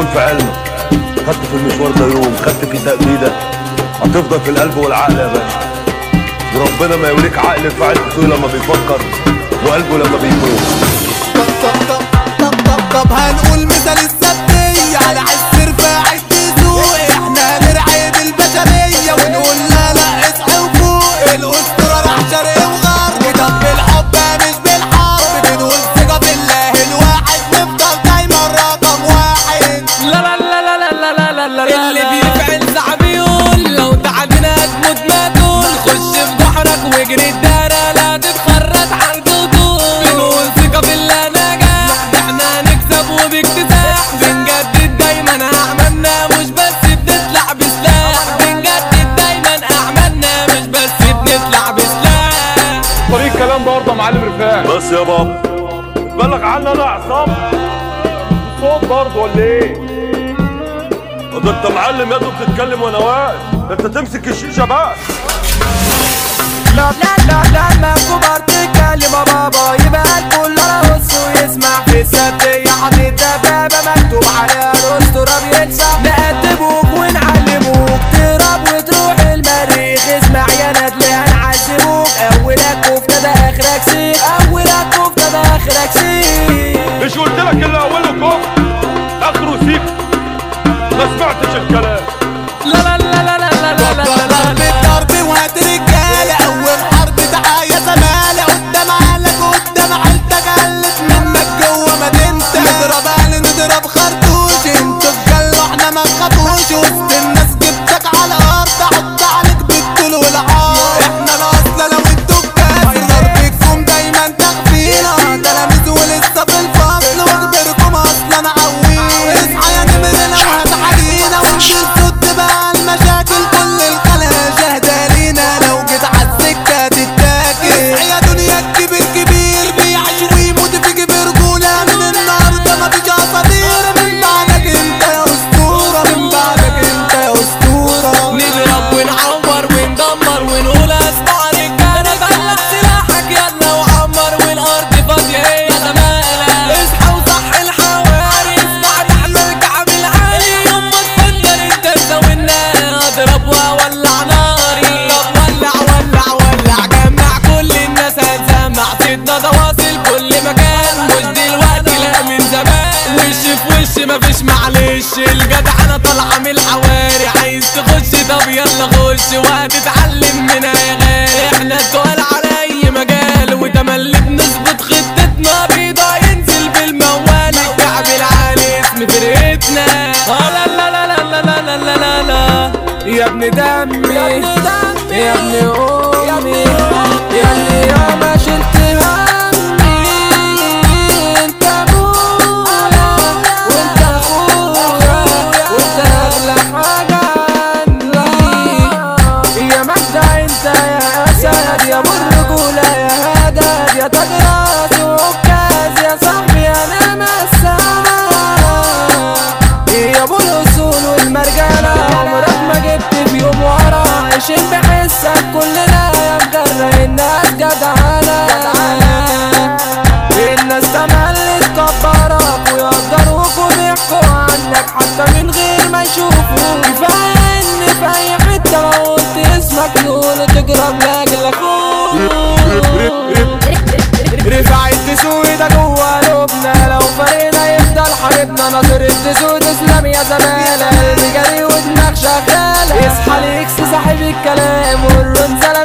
في علمك خدت في المشوار ده يوم خدت فيه تأبيدة هتفضل في القلب والعقل يا باشا وربنا ما يوريك عقل في عيلته طول لما بيفكر وقلبه لما بيموت طب طب طب طب طب طب هنقول مثال السبتية على عز رفاعي الدسوق احنا هنرعب البشرية ونقول لا لا اصحى وفوق الاسطورة راح شرق وغرب طب بالحب مش بالحرب بنقول ثقة بالله الواحد نفضل دايما رقم واحد لا لا لا لا لا لا لا لا لا اللي بيفعل صعب يقول لو تعبنا تموت ما تقول خش في بحرك واجري الدارة لا تتخرج عن طول بنقول ثقة بالله نجاح احنا نكسب وباكتساح بنجدد دايما اعمالنا مش بس بنطلع بسلاح بنجدد دايما اعمالنا مش بس بنطلع بسلاح طريق الكلام برضه يا معلم رفاعي بس يا بابا بلغ عني انا عصام الصوت برضه ولا ايه؟ ده انت معلم يا دوب بتتكلم وانا واقف ده انت تمسك الشيشه بقى لا لا لا لا لا كبار تتكلم يا بابا يبقى الكل رقص ويسمع في السبتية حاطط دبابة مكتوب عليها الأسطورة بينسى نقدموك ونعلموك تهرب وتروح المريخ اسمع يا ندل هنعذبوك أولك كفتة ده آخرك سيخ أولك كفتة ده آخرك سيخ مش قلت لك اللي اوله كفر اخره سيف ما سمعتش الكلام لا لا لا لا لا لا لا لا لا ضرب الضرب وهات رجالة أول حرب تعايا زمالة قدام عقلك قدام عيلتك قلت منك جوه مدينتك نضرب أهل نضرب خرطوش انتوا تجلوا احنا ما نخافوش وسط الناس جبتك على الأرض أحط عليك بالطول والعار احنا الأصل لو انتوا الكافر ضربكم دايما تخفينا تلاميذ ولسه في الفصل واخبركم أصلا عويل اصحى يا نمر لو هتحرينا وانزل صد بقى المشاكل كل الخلايا شاهدة لينا لو جيت عالسكة تتاكل اصحى يا دنيا الكبير كبير بيعيش ويموت فيك برجولة من النهاردة مفيش أساطير من بعدك انت يا أسطورة من بعدك انت يا أسطورة نضرب ونعور وندمر ونقول اسمع رجاله بلغ سلاحك يلا وعمر والارض فاضيه هي زمالة اصحى وصح الحواري اسمع احنا الكعب العالي يوم ما تفكر انت تساوينا اضرب واولع ناري طب ولع ولع ولع جمع كل الناس هتسمع صيتنا ده واصل كل مكان مش دلوقتي لا من زمان وش في وش مفيش معلش الجدع انا طالعه من الحواري عايز تخش طب يلا خش وهتتعلم منها يا غالي احنا السؤال على اي مجال وتملي بنظبط خطتنا بيضا ينزل بالموال الكعب العالي اسم فرقتنا آه لا لا لا لا لا لا لا لا لا يا ابن دمي يا ابن امي يا ابني يا ما شلت همي انت ابويا وانت اخويا وانت اغلى حاجه عندي يا مجدع انت يا اسد يا ابو الرجوله يا هدد يا تاج راس وعكاز يا صاحبي انا مساك يا ابو الاصول والمرجانه عمرك ما جبت في يوم ورا عايشين بحسك كلنا يا مجرى الناس جدعانه الناس تملي تكبرك ويقدروك وبيحكوا عنك حتى من غير ما يشوفوك كفايه ان في اي حته لو قلت اسمك يقولوا تجرب لاجل اخوك رفع الدسوق ده جوه قلوبنا لو فرينا يفضل حبيبنا ناصر الدسوق تسلم يا زمالة قلبي جري ودماغ شغالة اصحى ليكس صاحب الكلام والرنزلة